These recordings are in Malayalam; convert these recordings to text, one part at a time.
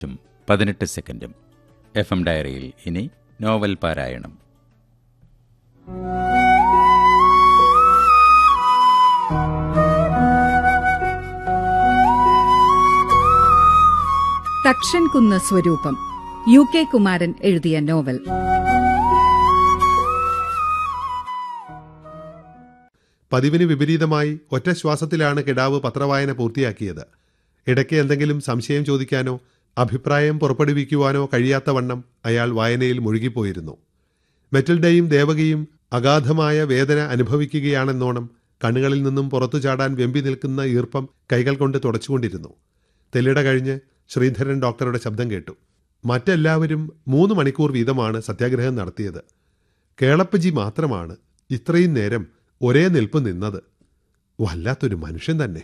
ും പതിനെട്ട് സെക്കൻഡും എഫ് എം ഡയറിയിൽ ഇനി നോവൽ പാരായണം തക്ഷൻ കുന്ന് സ്വരൂപം യു കെ കുമാരൻ എഴുതിയ നോവൽ പതിവിന് വിപരീതമായി ഒറ്റ ശ്വാസത്തിലാണ് കിടാവ് പത്രവായന പൂർത്തിയാക്കിയത് ഇടയ്ക്ക് എന്തെങ്കിലും സംശയം ചോദിക്കാനോ അഭിപ്രായം പുറപ്പെടുവിക്കുവാനോ കഴിയാത്തവണ്ണം അയാൾ വായനയിൽ മുഴുകിപ്പോയിരുന്നു മെറ്റിൽഡയും ദേവകിയും അഗാധമായ വേദന അനുഭവിക്കുകയാണെന്നോണം കണ്ണുകളിൽ നിന്നും പുറത്തു ചാടാൻ വെമ്പി നിൽക്കുന്ന ഈർപ്പം കൈകൾ കൊണ്ട് തുടച്ചുകൊണ്ടിരുന്നു തെല്ലിട കഴിഞ്ഞ് ശ്രീധരൻ ഡോക്ടറുടെ ശബ്ദം കേട്ടു മറ്റെല്ലാവരും മൂന്ന് മണിക്കൂർ വീതമാണ് സത്യാഗ്രഹം നടത്തിയത് കേളപ്പജി മാത്രമാണ് ഇത്രയും നേരം ഒരേ നിൽപ്പ് നിന്നത് വല്ലാത്തൊരു മനുഷ്യൻ തന്നെ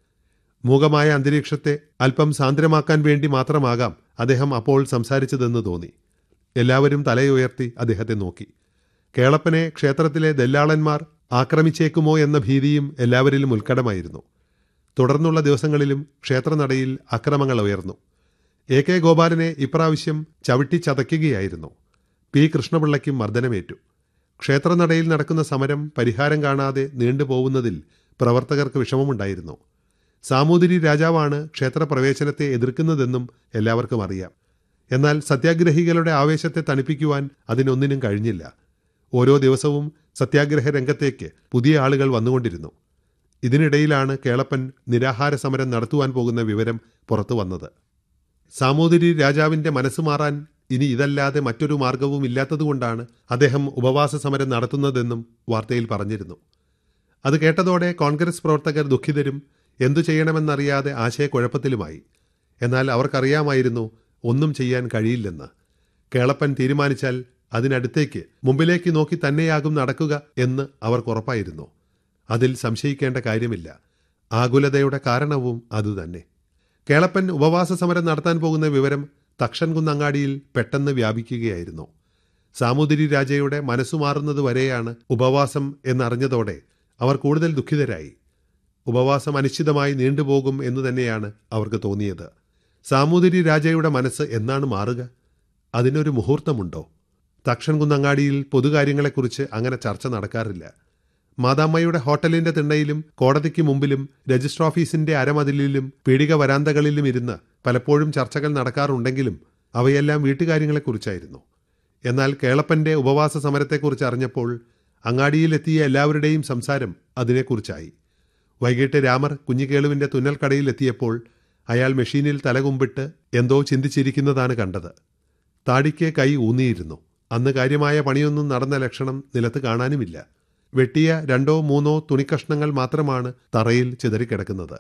മൂകമായ അന്തരീക്ഷത്തെ അല്പം സാന്ദ്രമാക്കാൻ വേണ്ടി മാത്രമാകാം അദ്ദേഹം അപ്പോൾ സംസാരിച്ചതെന്ന് തോന്നി എല്ലാവരും തലയുയർത്തി അദ്ദേഹത്തെ നോക്കി കേളപ്പനെ ക്ഷേത്രത്തിലെ ദല്ലാളന്മാർ ആക്രമിച്ചേക്കുമോ എന്ന ഭീതിയും എല്ലാവരിലും ഉത്കടമായിരുന്നു തുടർന്നുള്ള ദിവസങ്ങളിലും ക്ഷേത്രനടയിൽ അക്രമങ്ങൾ ഉയർന്നു എ കെ ഗോപാലനെ ഇപ്രാവശ്യം ചവിട്ടി ചതയ്ക്കുകയായിരുന്നു പി കൃഷ്ണപിള്ളയ്ക്കും മർദ്ദനമേറ്റു ക്ഷേത്രനടയിൽ നടക്കുന്ന സമരം പരിഹാരം കാണാതെ നീണ്ടുപോകുന്നതിൽ പ്രവർത്തകർക്ക് വിഷമമുണ്ടായിരുന്നു സാമൂതിരി രാജാവാണ് ക്ഷേത്രപ്രവേശനത്തെ എതിർക്കുന്നതെന്നും എല്ലാവർക്കും അറിയാം എന്നാൽ സത്യാഗ്രഹികളുടെ ആവേശത്തെ തണുപ്പിക്കുവാൻ അതിനൊന്നിനും കഴിഞ്ഞില്ല ഓരോ ദിവസവും സത്യാഗ്രഹ രംഗത്തേക്ക് പുതിയ ആളുകൾ വന്നുകൊണ്ടിരുന്നു ഇതിനിടയിലാണ് കേളപ്പൻ നിരാഹാര സമരം നടത്തുവാൻ പോകുന്ന വിവരം പുറത്തു വന്നത് സാമൂതിരി രാജാവിന്റെ മനസ്സ് മാറാൻ ഇനി ഇതല്ലാതെ മറ്റൊരു മാർഗവും ഇല്ലാത്തതുകൊണ്ടാണ് അദ്ദേഹം ഉപവാസ സമരം നടത്തുന്നതെന്നും വാർത്തയിൽ പറഞ്ഞിരുന്നു അത് കേട്ടതോടെ കോൺഗ്രസ് പ്രവർത്തകർ ദുഃഖിതരും എന്തു ചെയ്യണമെന്നറിയാതെ ആശയക്കുഴപ്പത്തിലുമായി എന്നാൽ അവർക്കറിയാമായിരുന്നു ഒന്നും ചെയ്യാൻ കഴിയില്ലെന്ന് കേളപ്പൻ തീരുമാനിച്ചാൽ അതിനടുത്തേക്ക് മുമ്പിലേക്ക് നോക്കി തന്നെയാകും നടക്കുക എന്ന് അവർക്കുറപ്പായിരുന്നു അതിൽ സംശയിക്കേണ്ട കാര്യമില്ല ആകുലതയുടെ കാരണവും അതുതന്നെ കേളപ്പൻ ഉപവാസ സമരം നടത്താൻ പോകുന്ന വിവരം തക്ഷൻകുന്നങ്ങാടിയിൽ പെട്ടെന്ന് വ്യാപിക്കുകയായിരുന്നു സാമൂതിരി രാജയുടെ മനസ്സു മാറുന്നത് വരെയാണ് ഉപവാസം എന്നറിഞ്ഞതോടെ അവർ കൂടുതൽ ദുഃഖിതരായി ഉപവാസം അനിശ്ചിതമായി നീണ്ടുപോകും എന്ന് തന്നെയാണ് അവർക്ക് തോന്നിയത് സാമൂതിരി രാജയുടെ മനസ്സ് എന്നാണ് മാറുക അതിനൊരു മുഹൂർത്തമുണ്ടോ തക്ഷൻകുന്നങ്ങാടിയിൽ പൊതുകാര്യങ്ങളെക്കുറിച്ച് അങ്ങനെ ചർച്ച നടക്കാറില്ല മാതാമ്മയുടെ ഹോട്ടലിന്റെ തിണ്ണയിലും കോടതിക്ക് മുമ്പിലും രജിസ്റ്റർ ഓഫീസിന്റെ അരമതിലിലും പീടിക വരാന്തകളിലും ഇരുന്ന് പലപ്പോഴും ചർച്ചകൾ നടക്കാറുണ്ടെങ്കിലും അവയെല്ലാം വീട്ടുകാര്യങ്ങളെക്കുറിച്ചായിരുന്നു എന്നാൽ കേളപ്പന്റെ ഉപവാസ സമരത്തെക്കുറിച്ച് അറിഞ്ഞപ്പോൾ അങ്ങാടിയിലെത്തിയ എല്ലാവരുടെയും സംസാരം അതിനെക്കുറിച്ചായി വൈകിട്ട് രാമർ കുഞ്ഞിക്കേളുവിന്റെ തുന്നൽക്കടയിൽ എത്തിയപ്പോൾ അയാൾ മെഷീനിൽ തലകുമ്പിട്ട് എന്തോ ചിന്തിച്ചിരിക്കുന്നതാണ് കണ്ടത് താടിക്ക് കൈ ഊന്നിയിരുന്നു അന്ന് കാര്യമായ പണിയൊന്നും നടന്ന ലക്ഷണം നിലത്ത് കാണാനുമില്ല വെട്ടിയ രണ്ടോ മൂന്നോ തുണിക്കഷ്ണങ്ങൾ മാത്രമാണ് തറയിൽ ചിതറിക്കിടക്കുന്നത്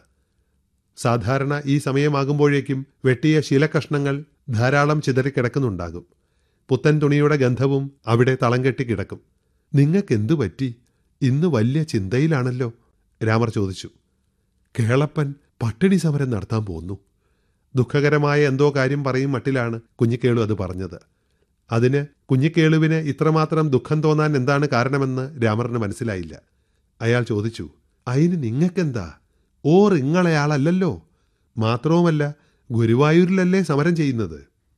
സാധാരണ ഈ സമയമാകുമ്പോഴേക്കും വെട്ടിയ ശീലക്കഷ്ണങ്ങൾ ധാരാളം ചിതറിക്കിടക്കുന്നുണ്ടാകും പുത്തൻ തുണിയുടെ ഗന്ധവും അവിടെ തളം കെട്ടി കിടക്കും നിങ്ങൾക്കെന്തു പറ്റി ഇന്ന് വലിയ ചിന്തയിലാണല്ലോ രാമർ ചോദിച്ചു കേളപ്പൻ പട്ടിണി സമരം നടത്താൻ പോന്നു ദുഃഖകരമായ എന്തോ കാര്യം പറയും മട്ടിലാണ് കുഞ്ഞിക്കേളു അത് പറഞ്ഞത് അതിന് കുഞ്ഞിക്കേളുവിന് ഇത്രമാത്രം ദുഃഖം തോന്നാൻ എന്താണ് കാരണമെന്ന് രാമറിന് മനസ്സിലായില്ല അയാൾ ചോദിച്ചു അതിന് നിങ്ങൾക്കെന്താ ഓർ ഇങ്ങളെയാളല്ലല്ലോ മാത്രവുമല്ല ഗുരുവായൂരിലല്ലേ സമരം ചെയ്യുന്നത്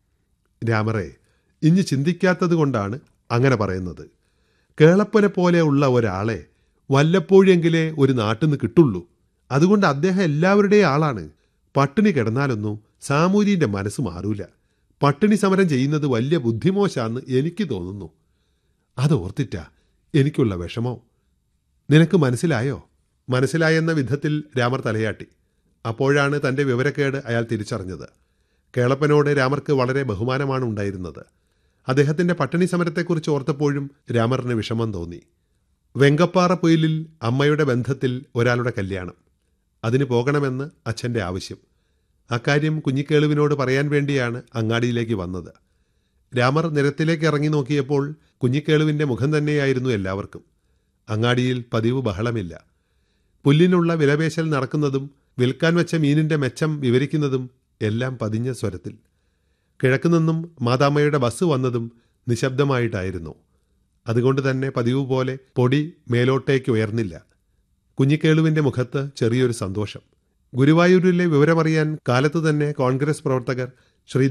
രാമറെ ഇനി ചിന്തിക്കാത്തത് കൊണ്ടാണ് അങ്ങനെ പറയുന്നത് കേളപ്പനെ പോലെയുള്ള ഒരാളെ വല്ലപ്പോഴെങ്കിലേ ഒരു നാട്ടിൽ നിന്ന് കിട്ടുള്ളൂ അതുകൊണ്ട് അദ്ദേഹം എല്ലാവരുടെയും ആളാണ് പട്ടിണി കിടന്നാലൊന്നും സാമൂര്യന്റെ മനസ്സ് മാറൂല പട്ടിണി സമരം ചെയ്യുന്നത് വലിയ ബുദ്ധിമോശാന്ന് എനിക്ക് തോന്നുന്നു അത് ഓർത്തിട്ടാ എനിക്കുള്ള വിഷമോ നിനക്ക് മനസ്സിലായോ മനസ്സിലായെന്ന വിധത്തിൽ രാമർ തലയാട്ടി അപ്പോഴാണ് തന്റെ വിവരക്കേട് അയാൾ തിരിച്ചറിഞ്ഞത് കേളപ്പനോട് രാമർക്ക് വളരെ ബഹുമാനമാണ് ഉണ്ടായിരുന്നത് അദ്ദേഹത്തിന്റെ പട്ടിണി സമരത്തെക്കുറിച്ച് ഓർത്തപ്പോഴും രാമറിന് വിഷമം തോന്നി വെങ്കപ്പാറ പൊയിലിൽ അമ്മയുടെ ബന്ധത്തിൽ ഒരാളുടെ കല്യാണം അതിന് പോകണമെന്ന് അച്ഛൻ്റെ ആവശ്യം അക്കാര്യം കുഞ്ഞിക്കേളുവിനോട് പറയാൻ വേണ്ടിയാണ് അങ്ങാടിയിലേക്ക് വന്നത് രാമർ നിരത്തിലേക്ക് ഇറങ്ങി നോക്കിയപ്പോൾ കുഞ്ഞിക്കേളുവിൻ്റെ മുഖം തന്നെയായിരുന്നു എല്ലാവർക്കും അങ്ങാടിയിൽ പതിവ് ബഹളമില്ല പുല്ലിനുള്ള വിലപേശൽ നടക്കുന്നതും വിൽക്കാൻ വെച്ച മീനിന്റെ മെച്ചം വിവരിക്കുന്നതും എല്ലാം പതിഞ്ഞ സ്വരത്തിൽ കിഴക്കുനിന്നും മാതാമ്മയുടെ ബസ് വന്നതും നിശബ്ദമായിട്ടായിരുന്നു അതുകൊണ്ട് തന്നെ പതിവ് പോലെ പൊടി മേലോട്ടേക്ക് ഉയർന്നില്ല കുഞ്ഞിക്കേളുവിന്റെ മുഖത്ത് ചെറിയൊരു സന്തോഷം ഗുരുവായൂരിലെ വിവരമറിയാൻ കാലത്തു തന്നെ കോൺഗ്രസ് പ്രവർത്തകർ ശ്രീ